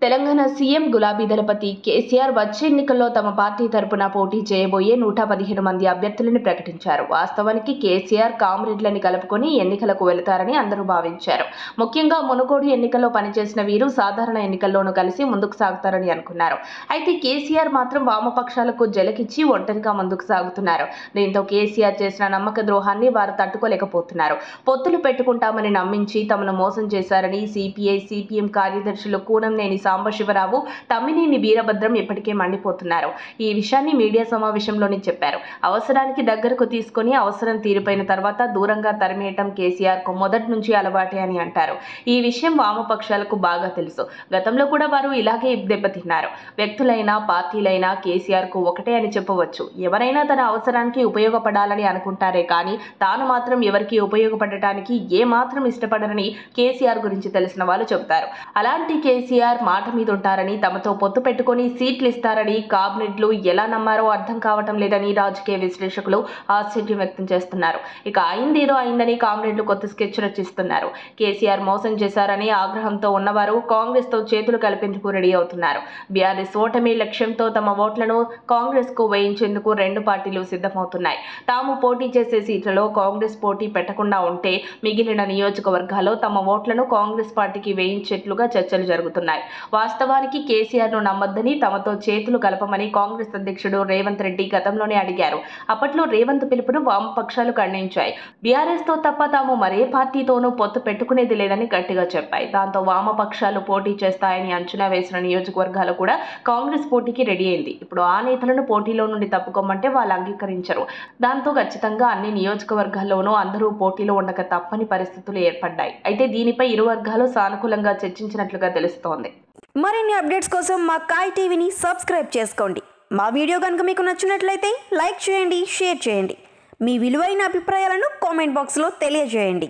Telangana CM గులాబీ దళపతి కేసీఆర్ వచ్చే ఎన్నికల్లో తమ పార్టీ తరపున పోటీ చేయబోయే నూట పదిహేను మంది అభ్యర్థులను ప్రకటించారు వాస్తవానికి కేసీఆర్ కామ్రేడ్లని కలుపుకొని ఎన్నికలకు వెళతారని అందరూ భావించారు ముఖ్యంగా మునుగోడు ఎన్నికల్లో పనిచేసిన వీరు సాధారణ ఎన్నికల్లోనూ కలిసి ముందుకు సాగుతారని అనుకున్నారు అయితే కేసీఆర్ మాత్రం వామపక్షాలకు జలకిచ్చి ఒంటరిగా ముందుకు సాగుతున్నారు దీంతో కేసీఆర్ చేసిన నమ్మక ద్రోహాన్ని వారు తట్టుకోలేకపోతున్నారు పొత్తులు పెట్టుకుంటామని నమ్మించి తమను మోసం చేశారని సిపిఐ సిపిఎం కార్యదర్శులు కూనంనేని సాంబశివరావు తమ్మినేని వీరభద్రం ఇప్పటికే మండిపోతున్నారు ఈ విషయాన్ని మీడియా సమావేశంలోనే చెప్పారు అవసరానికి దగ్గరకు తీసుకొని అవసరం తీరిపోయిన తర్వాత దూరంగా తరిమేయటం కేసీఆర్ కు మొదటి నుంచి అలవాటే అని అంటారు ఈ విషయం వామపక్షాలకు బాగా తెలుసు గతంలో కూడా వారు ఇలాగే దెబ్బతిన్నారు వ్యక్తులైనా పార్టీలైనా కేసీఆర్ కు ఒకటే అని చెప్పవచ్చు ఎవరైనా తన అవసరానికి ఉపయోగపడాలని అనుకుంటారే కానీ తాను మాత్రం ఎవరికి ఉపయోగపడటానికి ఏ మాత్రం ఇష్టపడరని కేసీఆర్ గురించి తెలిసిన వాళ్ళు చెబుతారు అలాంటి కేసీఆర్ మాట మీద ఉంటారని తమతో పొత్తు పెట్టుకొని సీట్లు ఇస్తారని కాబినెట్లు ఎలా నమ్మారో అర్థం కావటం లేదని రాజకీయ విశ్లేషకులు ఆశ్చర్యం వ్యక్తం చేస్తున్నారు ఇక అయిందేదో అయిందని కామ్రేడ్లు కొత్త స్కెచ్ రచిస్తున్నారు కేసీఆర్ మోసం చేశారని ఆగ్రహంతో ఉన్నవారు కాంగ్రెస్ తో చేతులు కలిపేందుకు రెడీ అవుతున్నారు బీఆర్ఎస్ ఓటమి లక్ష్యంతో తమ ఓట్లను కాంగ్రెస్ కు వేయించేందుకు రెండు పార్టీలు సిద్ధమవుతున్నాయి తాము పోటీ చేసే సీట్లలో కాంగ్రెస్ పోటీ పెట్టకుండా ఉంటే మిగిలిన నియోజకవర్గాల్లో తమ ఓట్లను కాంగ్రెస్ పార్టీకి వేయించేట్లుగా చర్చలు జరుగుతున్నాయి వాస్తవానికి కేసీఆర్ ను నమ్మొద్దని తమతో చేతులు కలపమని కాంగ్రెస్ అధ్యక్షుడు రేవంత్ రెడ్డి గతంలోనే అడిగారు అప్పట్లో రేవంత్ పిలుపును వామపక్షాలు ఖండించాయి బీఆర్ఎస్ తో తప్ప తాము మరే పార్టీతోనూ పొత్తు పెట్టుకునేది లేదని గట్టిగా చెప్పాయి దాంతో వామపక్షాలు పోటీ చేస్తాయని అంచనా వేసిన నియోజకవర్గాలు కూడా కాంగ్రెస్ పోటీకి రెడీ అయింది ఇప్పుడు ఆ నేతలను పోటీలో నుండి తప్పుకోమంటే వాళ్ళు అంగీకరించరు దాంతో ఖచ్చితంగా అన్ని నియోజకవర్గాల్లోనూ అందరూ పోటీలో ఉండక తప్పని పరిస్థితులు ఏర్పడ్డాయి అయితే దీనిపై ఇరు వర్గాలు సానుకూలంగా చర్చించినట్లుగా తెలుస్తోంది మరిన్ని అప్డేట్స్ కోసం మా కాయ్ టీవీని సబ్స్క్రైబ్ చేసుకోండి మా వీడియో కనుక మీకు నచ్చినట్లయితే లైక్ చేయండి షేర్ చేయండి మీ విలువైన అభిప్రాయాలను కామెంట్ బాక్స్లో తెలియజేయండి